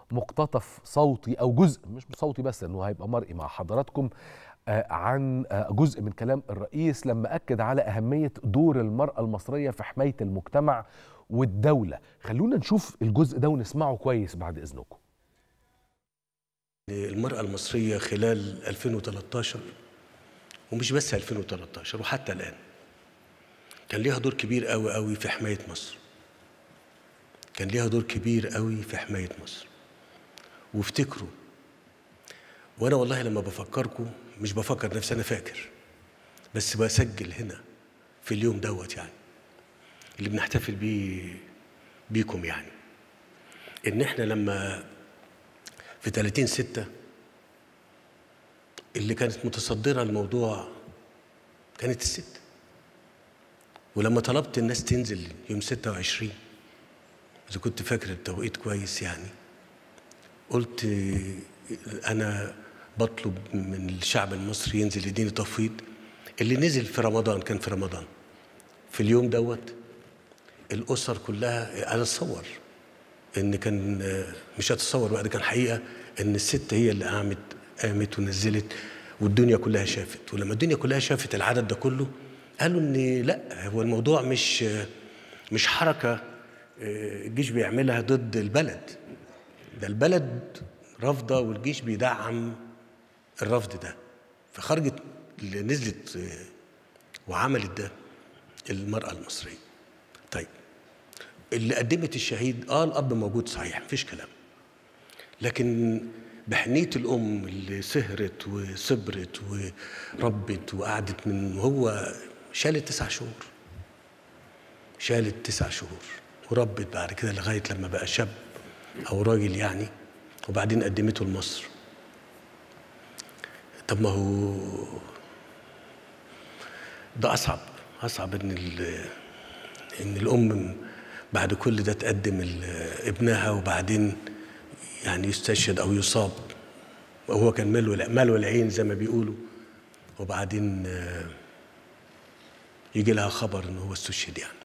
مقتطف صوتي او جزء مش صوتي بس انه هيبقى مرئي مع حضراتكم آه، عن آه، جزء من كلام الرئيس لما اكد على اهميه دور المراه المصريه في حمايه المجتمع والدوله خلونا نشوف الجزء ده ونسمعه كويس بعد اذنكم المرأة المصرية خلال 2013 ومش بس 2013 وحتى الآن كان ليها دور كبير قوي قوي في حماية مصر كان ليها دور كبير قوي في حماية مصر وافتكروا وأنا والله لما بفكركم مش بفكر نفسي أنا فاكر بس بسجل هنا في اليوم دوت يعني اللي بنحتفل بيه بيكم يعني إن إحنا لما في 30 ستة اللي كانت متصدرة الموضوع كانت الست ولما طلبت الناس تنزل يوم 26 إذا كنت فاكر التوقيت كويس يعني قلت أنا بطلب من الشعب المصري ينزل يديني تفويض اللي نزل في رمضان كان في رمضان في اليوم دوت الأسر كلها أنا أتصور ان كان مش هتصور بقى ده كان حقيقه ان الست هي اللي قامت قامت ونزلت والدنيا كلها شافت ولما الدنيا كلها شافت العدد ده كله قالوا ان لا هو الموضوع مش مش حركه الجيش بيعملها ضد البلد ده البلد رافضه والجيش بيدعم الرفض ده فخرجت اللي نزلت وعملت ده المراه المصريه طيب اللي قدمت الشهيد اه الاب موجود صحيح مفيش كلام لكن بحنيه الام اللي سهرت وصبرت وربت وقعدت من وهو شالت تسع شهور شالت تسع شهور وربت بعد كده لغايه لما بقى شاب او راجل يعني وبعدين قدمته لمصر طب ما هو ده اصعب اصعب ان ان الام بعد كل ده تقدم ابنها وبعدين يعني يستشهد او يصاب وهو كان ماله ماله العين زي ما بيقولوا وبعدين يجي لها خبر ان هو استشهد يعني